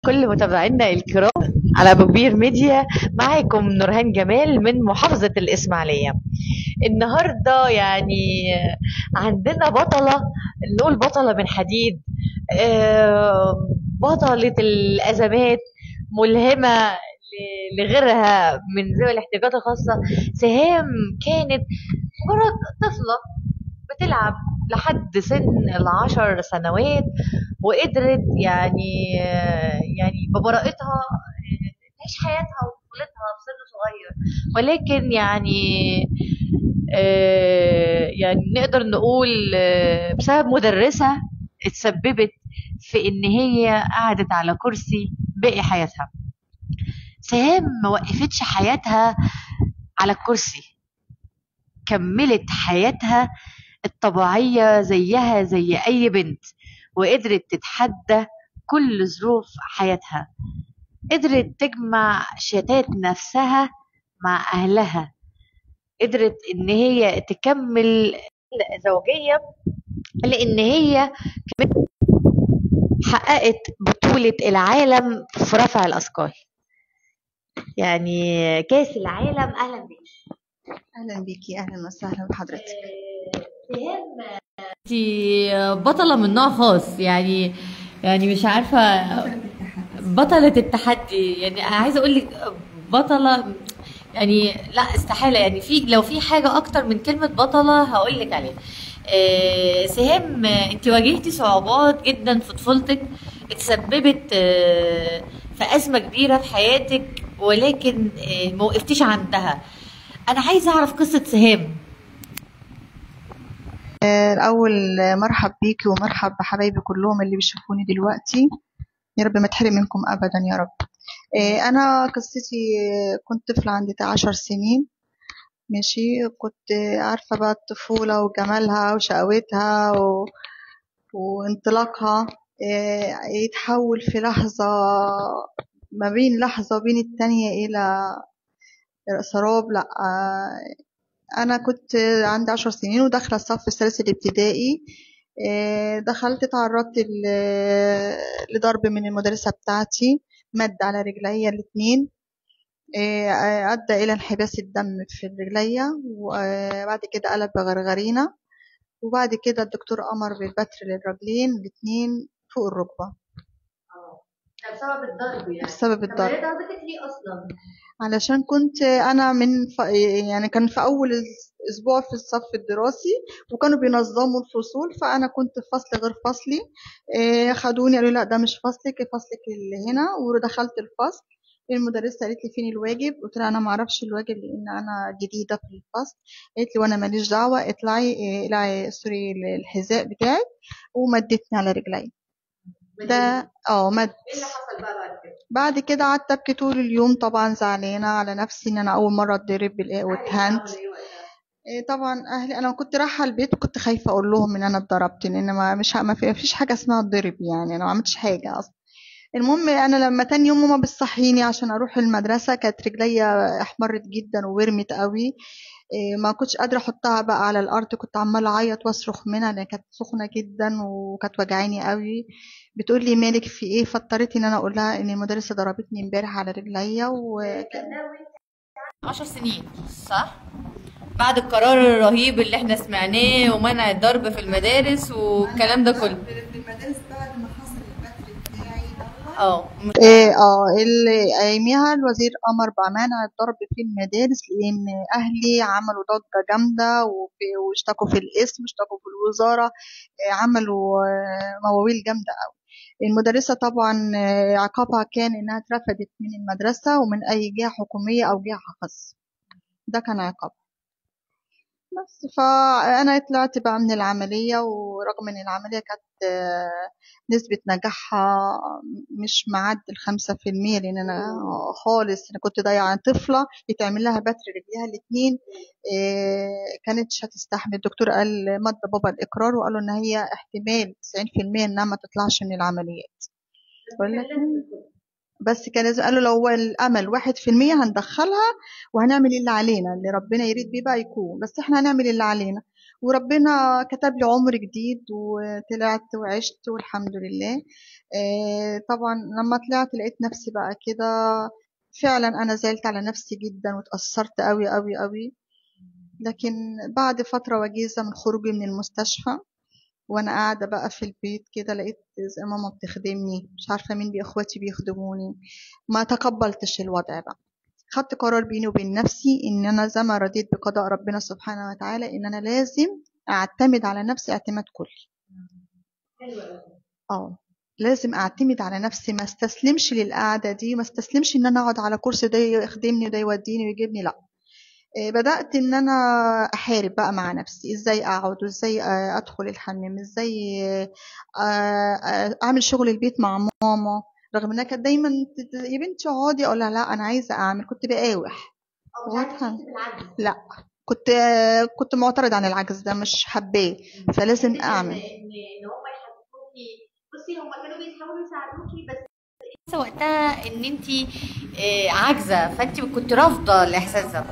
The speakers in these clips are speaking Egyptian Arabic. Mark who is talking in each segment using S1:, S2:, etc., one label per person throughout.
S1: كل متابعينا الكرام على ابو كبير ميديا معاكم نورهان جمال من محافظة الإسماعيلية النهاردة يعني عندنا بطلة نقول بطلة من حديد آه، بطلة الأزمات ملهمة ل- لغيرها من ذوي الاحتياجات الخاصة سهام كانت مجرد طفلة بتلعب لحد سن العشر سنوات وقدرت يعني يعني ببراءتها تعيش حياتها وطفولتها في سن صغير ولكن يعني آه، يعني نقدر نقول آه، بسبب مدرسة اتسببت في ان هي قعدت على كرسي باقي حياتها سهام ما وقفتش حياتها على الكرسي كملت حياتها الطبيعية زيها زي أي بنت وقدرت تتحدى كل ظروف حياتها قدرت تجمع شتات نفسها مع أهلها قدرت إن هي تكمل زوجية لأن هي كمان حققت بطولة العالم في رفع الأثقال يعني كأس العالم أهلا بيك
S2: اهلا بيكي اهلا وسهلا بحضرتك
S1: انتي بطلة من نوع خاص يعني يعني مش عارفة بطلة التحدي يعني عايزة اقول لك بطلة يعني لا استحالة يعني في لو في حاجة اكتر من كلمة بطلة هقول لك عليها آه، سهام آه، انت واجهتي صعوبات جدا في طفولتك اتسببت آه، في أزمة كبيرة في حياتك ولكن آه، ما وقفتيش عندها انا عايزة اعرف قصة سهام
S2: آه، الاول آه، مرحب بيكي ومرحب بحبايبي كلهم اللي بيشوفوني دلوقتي يا رب ما تحرم منكم ابدا يا رب آه، انا قصتي آه، كنت طفلة عندي عشر سنين ماشي كنت آه، عارفة بقى الطفولة وجمالها وشقاوتها و... وانطلاقها آه، يتحول في لحظة ما بين لحظة وبين التانية إلى سراب لا آه، أنا كنت عندي عشر سنين وداخلة الصف الثالث الابتدائي آه، دخلت تعرضت ل- لضرب من المدرسة بتاعتي مد على رجليا الاتنين آه، أدى إلى انحباس الدم في الرجلية وبعد كده قلب بغرغرينة وبعد كده الدكتور أمر بالبتر للرجلين الاتنين فوق الركبة
S1: ده بسبب الضرب يعني
S2: بسبب
S1: طب
S2: الضرب
S1: هي ضربتك ليه اصلا؟
S2: علشان كنت انا من ف... يعني كان في اول اسبوع في الصف الدراسي وكانوا بينظموا الفصول فانا كنت في فصل غير فصلي إيه، خدوني قالوا لا ده مش فصلك فصلك اللي هنا ودخلت الفصل المدرسة قالت لي فين الواجب قلت لها انا ما اعرفش الواجب لان انا جديدة في الفصل قالت لي وانا ماليش دعوة اطلعي إيه، اقلعي سوري الحذاء بتاعك ومدتني على رجلي ده اه مد
S1: ايه اللي حصل بقى بعد كده؟
S2: بعد كده قعدت ابكي طول اليوم طبعا زعلانه على نفسي ان انا اول مره اتضرب بالإيه واتهنت إيه طبعا اهلي انا كنت رايحه البيت وكنت خايفه اقول لهم ان انا اتضربت لان ما مش ه- ما في- فيش حاجه اسمها اتضرب يعني انا ما عملتش حاجه اصلا المهم انا لما تاني يوم ماما بتصحيني عشان اروح المدرسه كانت رجليا احمرت جدا وورمت قوي إيه ما كنتش قادره احطها بقى على الارض كنت عماله اعيط واصرخ منها لان كانت سخنه جدا وكانت وجعاني قوي بتقول لي مالك في ايه فاضطريت ان انا اقول لها ان المدرسه ضربتني امبارح على رجليا و...
S1: 10 سنين صح؟ بعد القرار الرهيب اللي احنا سمعناه ومنع الضرب في المدارس والكلام ده كله
S2: في المدارس بعد ما حصل البتر بتاعي
S1: اه
S2: إيه اه اللي اياميها الوزير امر بمنع الضرب في المدارس لان اهلي عملوا ضجه جامده وفي- واشتكوا في القسم اشتكوا في الوزاره إيه، عملوا آه، مواويل جامده قوي المدرسه طبعا آه، عقابها كان انها اترفدت من المدرسه ومن اي جهه حكوميه او جهه خاصه ده كان عقاب بس فأنا طلعت بقى من العملية ورغم إن العملية كانت آه، نسبة نجاحها مش معدي الخمسة في المية لأن أنا خالص أنا كنت ضايعة طفلة يتعمل لها بتر رجليها الاتنين آه، كانتش هتستحمل الدكتور قال مد بابا الإقرار وقالوا إن هي احتمال تسعين في المية إنها ما تطلعش من العمليات بقول لك بس كان لازم قالوا لو هو الامل واحد في المية هندخلها وهنعمل اللي علينا اللي ربنا يريد بيه بقى يكون بس احنا هنعمل اللي علينا وربنا كتب لي عمر جديد وطلعت وعشت والحمد لله آه، طبعا لما طلعت لقيت نفسي بقى كده فعلا انا زعلت على نفسي جدا واتأثرت قوي قوي قوي لكن بعد فترة وجيزة من خروجي من المستشفى وانا قاعدة بقى في البيت كده لقيت زي ماما بتخدمني مش عارفة مين باخواتي بيخدموني ما تقبلتش الوضع بقى خدت قرار بيني وبين نفسي ان انا زي ما رضيت بقضاء ربنا سبحانه وتعالى ان انا لازم اعتمد على نفسي اعتماد كلي اه لازم اعتمد على نفسي ما استسلمش للقعده دي ما استسلمش ان انا اقعد على كرسي ده يخدمني وده يوديني ويجيبني لا إيه، بدأت إن أنا أحارب بقى مع نفسي إزاي أقعد وإزاي آه، أدخل الحمام إزاي آه، آه، أعمل شغل البيت مع ماما رغم إنها كانت دايما تت- يا بنتي اقعدي أقول لها لا أنا عايزة أعمل كنت بقاوح واضحة لا كنت كنت معترض عن العجز ده مش حباه فلازم أعمل
S1: ان ان هم يحبوكي بصي هم كانوا بيحاولوا يساعدوكي بس وقتها ان انت عاجزه فانت كنت رافضه الاحساس ده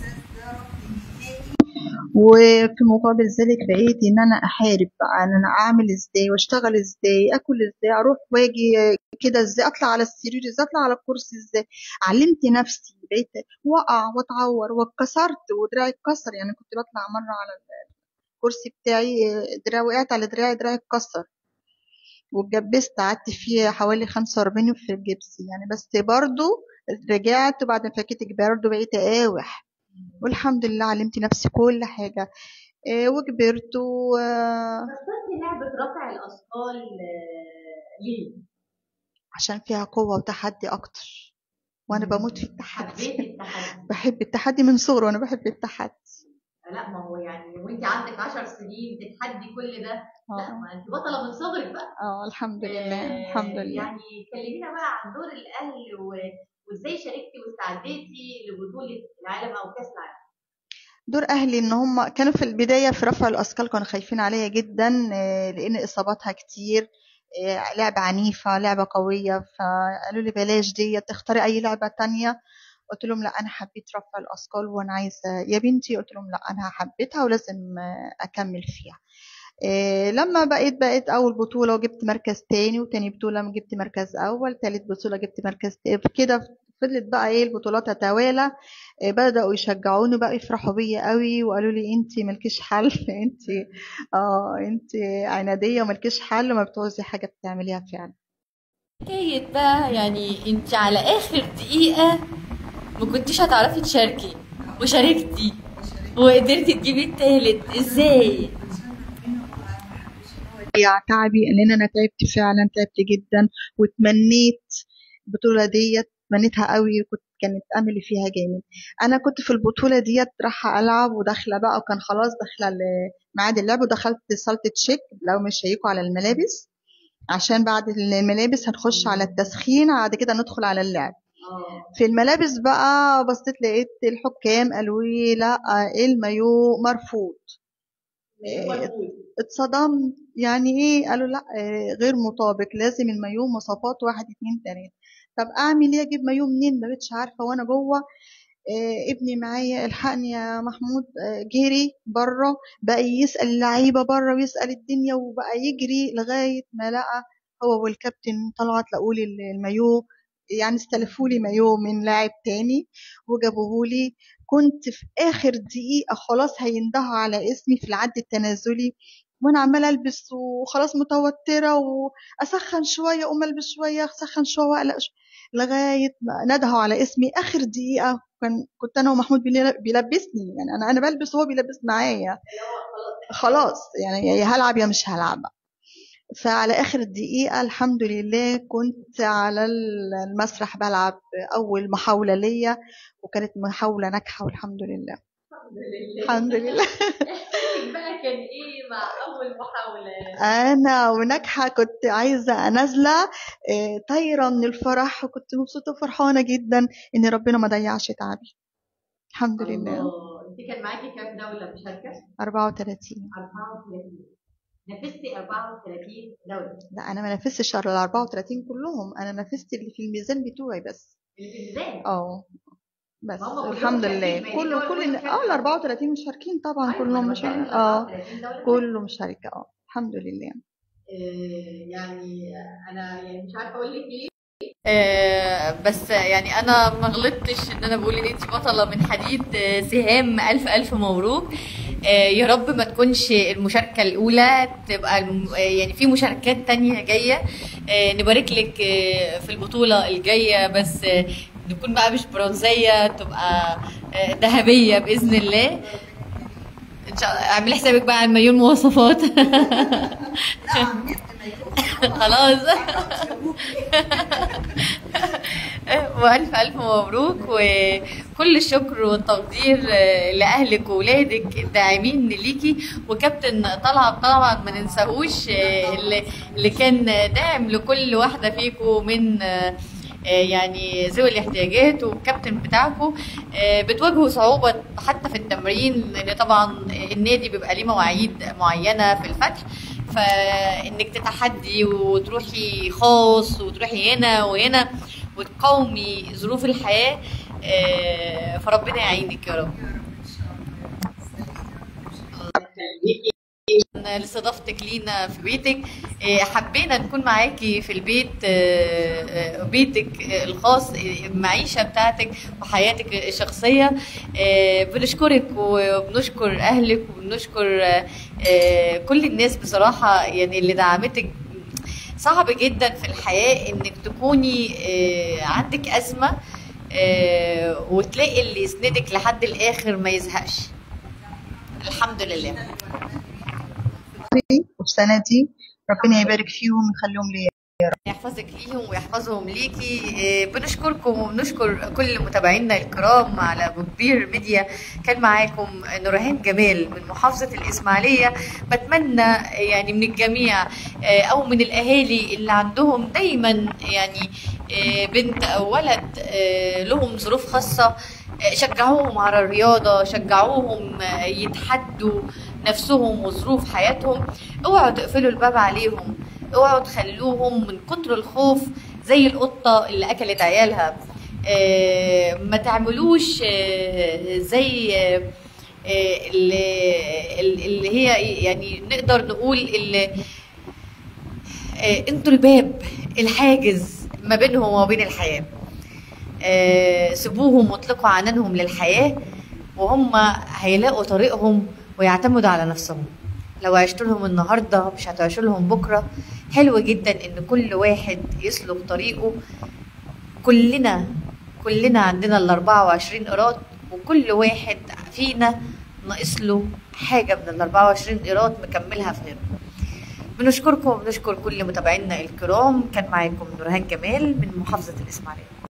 S2: وفي مقابل ذلك بقيت ان انا احارب بقى ان انا اعمل ازاي واشتغل ازاي اكل ازاي اروح واجي كده ازاي اطلع على السرير ازاي اطلع على الكرسي ازاي علمت نفسي بقيت واقع واتعور واتكسرت ودراعي اتكسر يعني كنت بطلع مره على الكرسي بتاعي دراعي وقعت على دراعي دراعي اتكسر واتجبست قعدت فيه حوالي 45 يوم في الجبس يعني بس برضو رجعت وبعد ما فكيت برضو بقيت اقاوح والحمد لله علمت نفسي كل حاجة إيه وكبرت و
S1: بطلتي لعبه رفع الاثقال آه، ليه؟
S2: عشان فيها قوة وتحدي أكتر وأنا بموت في التحدي
S1: حبيتي التحدي
S2: بحب التحدي من صغري وأنا بحب التحدي
S1: لا ما هو يعني وانت عندك 10 سنين بتحدي كل ده لا
S2: اه
S1: ما انت بطله من صغرك بقى
S2: آه، الحمد لله
S1: آه،
S2: الحمد لله
S1: يعني كلمينا بقى عن دور الاهل و- وازاي شاركتي واستعديتي لبطوله العالم او كاس العالم
S2: دور أهلي إن هم كانوا في البداية في رفع الأثقال كانوا خايفين عليا جدا آه، لأن إصاباتها كتير آه، لعبة عنيفة لعبة قوية فقالوا لي بلاش دي تختاري أي لعبة تانية قلت لهم لا أنا حبيت رفع الأثقال وأنا عايزة يا بنتي قلت لهم لا أنا حبيتها ولازم آه، أكمل فيها إيه لما بقيت بقيت أول بطولة وجبت مركز تاني وتاني بطولة جبت مركز أول تالت بطولة جبت مركز تاني كده فضلت بقى ايه البطولات تتوالى إيه بدأوا يشجعوني بقى يفرحوا بيا قوي وقالوا لي انت مالكيش حل انت اه انت عنادية ومالكيش حل وما بتعوزي حاجة بتعمليها فعلا
S1: حكاية بقى يعني انت على اخر دقيقة ما كنتيش هتعرفي تشاركي وشاركتي وقدرتي تجيبي التالت ازاي؟
S2: يا تعبي لان انا تعبت فعلا تعبت جدا وتمنيت البطوله ديت تمنيتها قوي وكنت كانت املي فيها جامد انا كنت في البطوله ديت رايحه العب وداخله بقى وكان خلاص داخله ل- ميعاد اللعب ودخلت صاله تشيك لو مش هيكوا على الملابس عشان بعد الملابس هنخش على التسخين بعد كده ندخل على اللعب
S1: اه
S2: في الملابس بقى بصيت لقيت الحكام قالوا لي لا المايو مرفوض اتصدمت يعني ايه قالوا لا آه، غير مطابق لازم المايو مواصفات واحد اتنين تلاته طب اعمل ايه اجيب مايو منين ما بقتش عارفه وانا جوه آه، ابني معايا الحقني يا محمود آه، جري بره بقى يسال اللعيبه بره ويسال الدنيا وبقى يجري لغايه ما لقى هو والكابتن طلعت لقوا لي المايو يعني استلفوا لي مايو من لاعب تاني وجابوه لي كنت في اخر دقيقه خلاص هيندهوا على اسمي في العد التنازلي وانا عماله البس وخلاص متوتره واسخن شويه اقوم البس شويه اسخن شويه واقلق شوية. لغايه ما ندهوا على اسمي اخر دقيقه كان كنت انا ومحمود بيل- بيلبسني يعني انا انا بلبس وهو بيلبس معايا خلاص يعني يا هلعب يا مش هلعب فعلى اخر دقيقه الحمد لله كنت على المسرح بلعب اول محاوله ليا وكانت محاوله ناجحه والحمد لله الحمد لله
S1: احساسك بقى كان ايه مع اول محاولة؟
S2: انا وناجحه كنت عايزه نازله آه، طايره من الفرح وكنت مبسوطه وفرحانه جدا ان ربنا ما ضيعش تعبي الحمد لله
S1: الله انت كان معاكي كام دولة مشاركة؟
S2: 34
S1: 34 نفذتي 34 دولة
S2: لا انا ما نفذتش ال 34 كلهم انا نفذت اللي في الميزان بتوعي بس
S1: اللي في الميزان
S2: اه بس
S1: هم كلهم
S2: الحمد لله
S1: شاركين،
S2: كل
S1: يعني
S2: كل
S1: دول
S2: اه ال 34 مشاركين طبعا كلهم مشاركين اه كله مشاركة اه الحمد لله
S1: يعني انا يعني مش عارفه اقول لك ايه آه بس يعني انا ما غلطتش ان انا بقول ان انت بطله من حديد آه، سهام الف الف مبروك آه يا رب ما تكونش المشاركه الاولى تبقى الم- آه، يعني في مشاركات تانية جايه آه نبارك لك آه في البطوله الجايه بس آه نكون بقى مش برونزيه تبقى آه ذهبيه باذن الله ان شاء الله اعملي حسابك بقى على مليون مواصفات خلاص والف الف مبروك وكل الشكر والتقدير آه، لاهلك وولادك الداعمين ليكي وكابتن طلعت طبعا ما ننساهوش آه، اللي اللي كان داعم لكل واحده فيكم من آه، آه، يعني ذوي الاحتياجات والكابتن بتاعكم آه، بتواجهوا صعوبة حتى في التمرين لأن طبعا النادي بيبقى ليه مواعيد معينة في الفتح فإنك تتحدي وتروحي خاص وتروحي هنا وهنا وتقاومي ظروف الحياة آه، فربنا يعينك يا رب لاستضافتك لينا في بيتك آه، حبينا نكون معاكي في البيت آه، آه، بيتك آه، الخاص آه، المعيشة بتاعتك وحياتك الشخصية آه، بنشكرك وبنشكر أهلك وبنشكر آه، آه، كل الناس بصراحة يعني اللي دعمتك صعب جدا في الحياة انك تكوني آه، عندك أزمة آه، وتلاقي اللي يسندك لحد الآخر ما يزهقش الحمد لله
S2: والسنة دي ربنا يبارك فيهم ويخليهم ليا
S1: يحفظك ليهم ويحفظهم ليكي إيه، بنشكركم وبنشكر كل متابعينا الكرام على ابو كبير ميديا كان معاكم نورهان جمال من محافظة الإسماعيلية بتمنى يعني من الجميع إيه، أو من الأهالي اللي عندهم دايما يعني إيه، بنت أو ولد إيه، لهم ظروف خاصة إيه، شجعوهم على الرياضة شجعوهم آه، يتحدوا نفسهم وظروف حياتهم اوعوا تقفلوا الباب عليهم اوعوا تخلوهم من كتر الخوف زي القطة اللي أكلت عيالها آه، ما تعملوش آه، زي آه، آه، اللي, اللي هي يعني نقدر نقول اللي آه، انتوا الباب الحاجز ما بينهم وما بين الحياة آه، سيبوهم واطلقوا عنانهم للحياة وهم هيلاقوا طريقهم ويعتمدوا على نفسهم لو عشت لهم النهارده مش هتعيشوا لهم بكره حلو جدا ان كل واحد يسلك طريقه كلنا كلنا عندنا ال 24 قيراط وكل واحد فينا ناقص له حاجه من ال 24 قيراط مكملها في غيره بنشكركم وبنشكر كل متابعينا الكرام كان معاكم نورهان جمال من محافظه الاسماعيليه